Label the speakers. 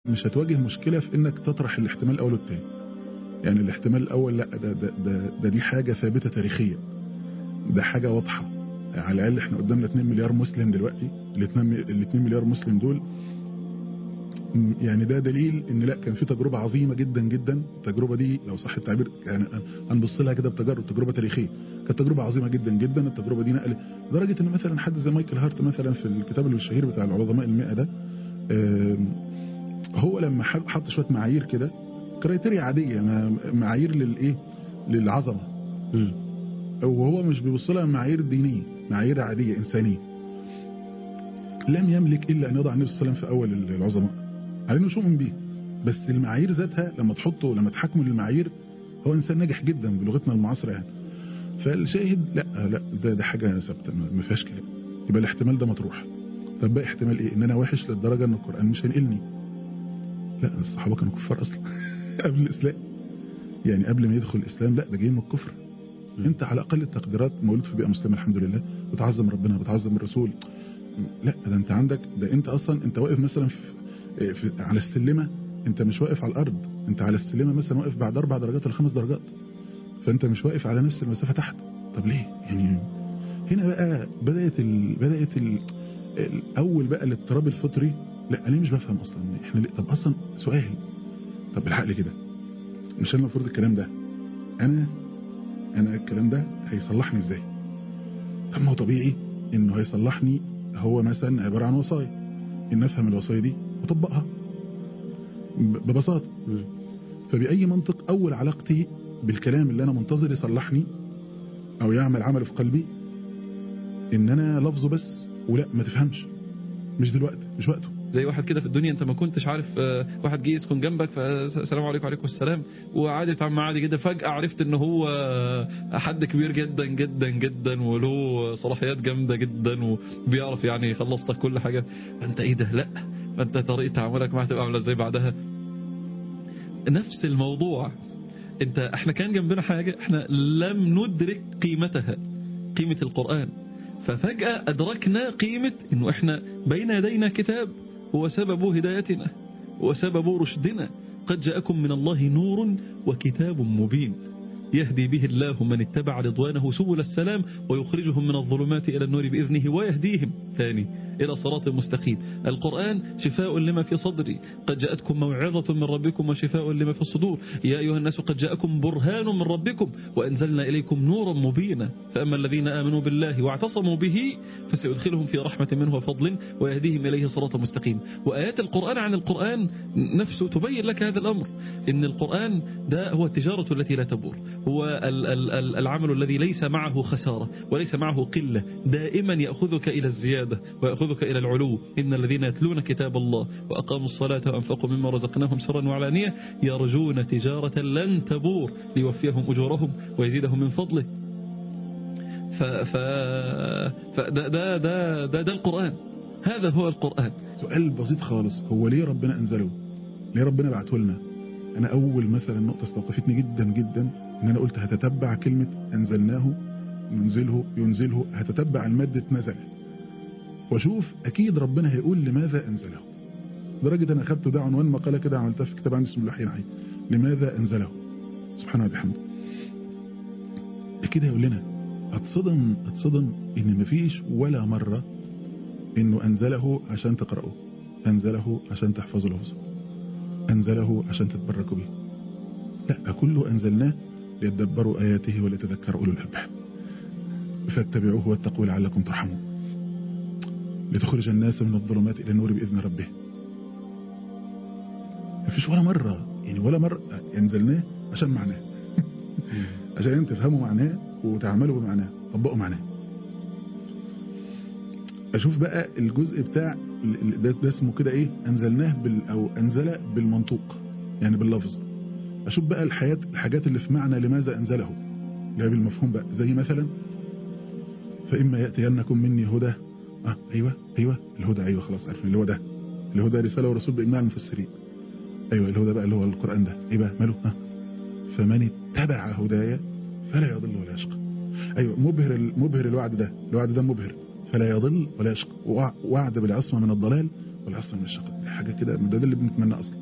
Speaker 1: مش هتواجه مشكلة في انك تطرح الاحتمال الاول والتاني يعني الاحتمال الاول لا ده, ده, ده, ده دي حاجة ثابتة تاريخيا ده حاجة واضحة على الاقل احنا قدامنا 2 مليار مسلم دلوقتي ال 2 مليار مسلم دول يعني ده دليل ان لا كان في تجربة عظيمة جدا جدا التجربة دي لو صح التعبير يعني هنبص لها كده بتجارب تجربة تاريخية كانت تجربة عظيمة جدا جدا التجربة دي نقل لدرجة ان مثلا حد زي مايكل هارت مثلا في الكتاب الشهير بتاع العظماء المئة ده هو لما حط شوية معايير كده كرايتيريا عادية معايير للايه للعظمة وهو مش بيبص لها معايير دينية معايير عادية إنسانية لم يملك إلا أن يضع النبي صلى الله عليه وسلم في أول العظماء على انه شؤم به بس المعايير ذاتها لما تحطه لما تحكمه للمعايير هو انسان ناجح جدا بلغتنا المعاصره يعني فالشاهد لا لا ده ده حاجه ثابته ما فيهاش كلام يبقى الاحتمال ده مطروح طب بقى احتمال ايه ان انا وحش للدرجه ان القران مش هينقلني لا الصحابه كانوا كفار اصلا قبل الاسلام يعني قبل ما يدخل الاسلام لا ده جاي من الكفر انت على اقل التقديرات مولود في بيئه مسلمه الحمد لله بتعظم ربنا بتعظم الرسول لا ده انت عندك ده انت اصلا انت واقف مثلا في في على السلمة انت مش واقف على الارض انت على السلمة مثلا واقف بعد اربع درجات ولا خمس درجات فانت مش واقف على نفس المسافة تحت طب ليه يعني هنا بقى بدأت ال... بدأت ال... الاول بقى الاضطراب الفطري لا انا مش بفهم اصلا احنا ليه؟ طب اصلا سؤال طب بالعقل كده مش انا المفروض الكلام ده انا انا الكلام ده هيصلحني ازاي طب ما هو طبيعي انه هيصلحني هو مثلا عبارة عن وصايا ان افهم الوصايا دي واطبقها ببساطة فبأي منطق أول علاقتي بالكلام اللي أنا منتظر يصلحني أو يعمل عمل في قلبي إن أنا لفظه بس ولا ما تفهمش مش دلوقتي مش وقته
Speaker 2: زي واحد كده في الدنيا انت ما كنتش عارف واحد جه يسكن جنبك فالسلام عليكم وعليكم السلام وعادي بتعامل معاه عادي جدا فجأة عرفت ان هو حد كبير جدا جدا جدا وله صلاحيات جامدة جدا وبيعرف يعني يخلص لك كل حاجة فانت ايه ده لا فانت طريقة تعاملك معاه هتبقى عاملة ازاي بعدها نفس الموضوع انت احنا كان جنبنا حاجة احنا لم ندرك قيمتها قيمة القرآن ففجأة أدركنا قيمة انه احنا بين يدينا كتاب هو سبب هدايتنا وسبب رشدنا قد جاءكم من الله نور وكتاب مبين يهدي به الله من اتبع رضوانه سبل السلام ويخرجهم من الظلمات إلى النور بإذنه ويهديهم ثاني إلى صراط مستقيم القرآن شفاء لما في صدري قد جاءتكم موعظة من ربكم وشفاء لما في الصدور يا أيها الناس قد جاءكم برهان من ربكم وأنزلنا إليكم نورا مبينا فأما الذين آمنوا بالله واعتصموا به فسيدخلهم في رحمة منه وفضل ويهديهم إليه صراط مستقيم وآيات القرآن عن القرآن نفسه تبين لك هذا الأمر إن القرآن ده هو التجارة التي لا تبور هو العمل الذي ليس معه خسارة وليس معه قلة دائما يأخذك إلى الزيادة ويأخذك إلى العلو إن الذين يتلون كتاب الله وأقاموا الصلاة وأنفقوا مما رزقناهم سرا وعلانية يرجون تجارة لن تبور ليوفيهم أجورهم ويزيدهم من فضله ف ف فده ده ده ده, ده القرآن هذا هو القرآن
Speaker 1: سؤال بسيط خالص هو ليه ربنا أنزله ليه ربنا بعته لنا أنا أول مثلا نقطة استوقفتني جدا جدا إن أنا قلت هتتبع كلمة أنزلناه ننزله ينزله هتتبع المادة نزل واشوف اكيد ربنا هيقول لماذا انزله لدرجه انا اخدت ده عنوان مقاله كده عملتها في كتاب عندي اسمه اللحين حي لماذا انزله سبحانه وبحمده اكيد هيقول لنا اتصدم اتصدم ان مفيش ولا مره انه انزله عشان تقرأوه انزله عشان تحفظوا لفظه انزله عشان تتبركوا به لا كله انزلناه ليتدبروا اياته وليتذكروا اولو الالباب فاتبعوه واتقوا لعلكم ترحمون لتخرج الناس من الظلمات إلى النور بإذن ربه مفيش ولا مرة يعني ولا مرة انزلناه عشان معناه عشان انت تفهموا معناه وتعملوا بمعناه طبقوا معناه اشوف بقى الجزء بتاع ده, ده اسمه كده ايه انزلناه بال او انزل بالمنطوق يعني باللفظ اشوف بقى الحياة الحاجات اللي في معنى لماذا انزله اللي هي بالمفهوم بقى زي مثلا فإما يأتينكم مني هدى اه ايوه ايوه الهدى ايوه خلاص عارفين اللي هو ده الهدى رساله ورسول باجماع المفسرين ايوه الهدى بقى اللي هو القران ده ايه بقى ماله ها فمن اتبع هدايا فلا يضل ولا يشقى ايوه مبهر مبهر الوعد ده الوعد ده مبهر فلا يضل ولا يشقى وعد بالعصمه من الضلال والعصر من الشقاء حاجه كده ده, ده اللي بنتمناه اصلا